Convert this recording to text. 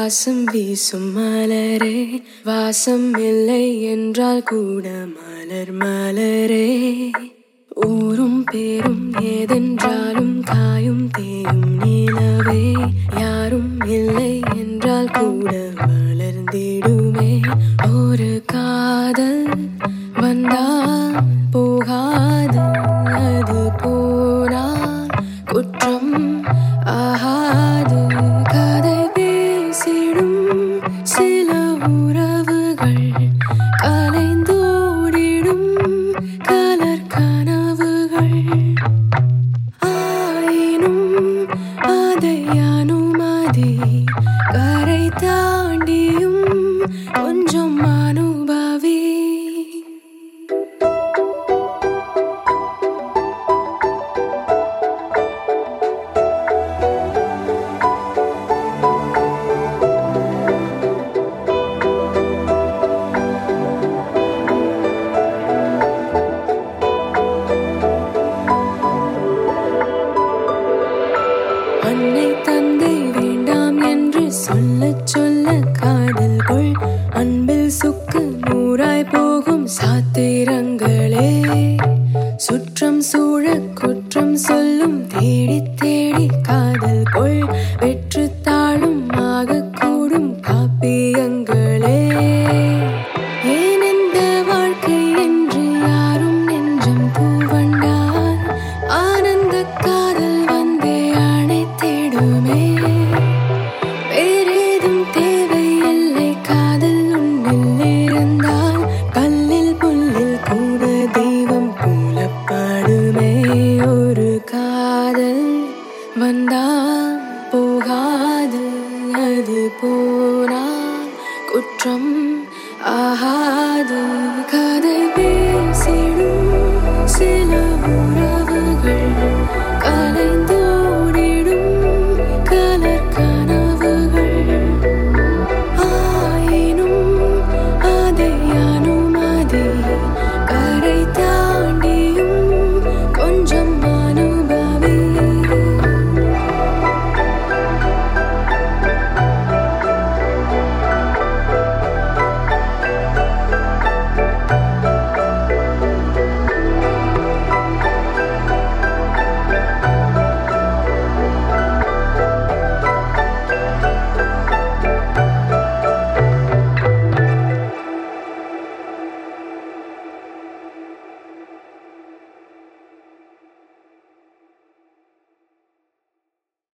வாசம் வீசும் மலரே வாசம் இல்லை என்றால் கூட மலர் மலரே ஊரும் பேரும் ஏதென்றாலும் காயும் தேயும் நிலவே யாரும் இல்லை என்றால் கூட வளர்ந்திடுமே ஒரு காதல் வந்தால் போகாது அது போனால் குற்றம் ஆகாது கதை பேசிடும் சில உறவுகள் கலைந்தோடிடும் கலர் கனவுகள் ஆயினும் அதை அனுமதி கரை தாண்டியும் கொஞ்சம் அனுபவி அன்னை தந்தை வேண்டாம் என்று சொல்ல சொல்ல காதல் கொள் அன்பில் சுக்கு நூறாய் போகும் சாத்திரங்களே சுற்றம் சூழ குற்றம் சொல்லும் தேடி தேடி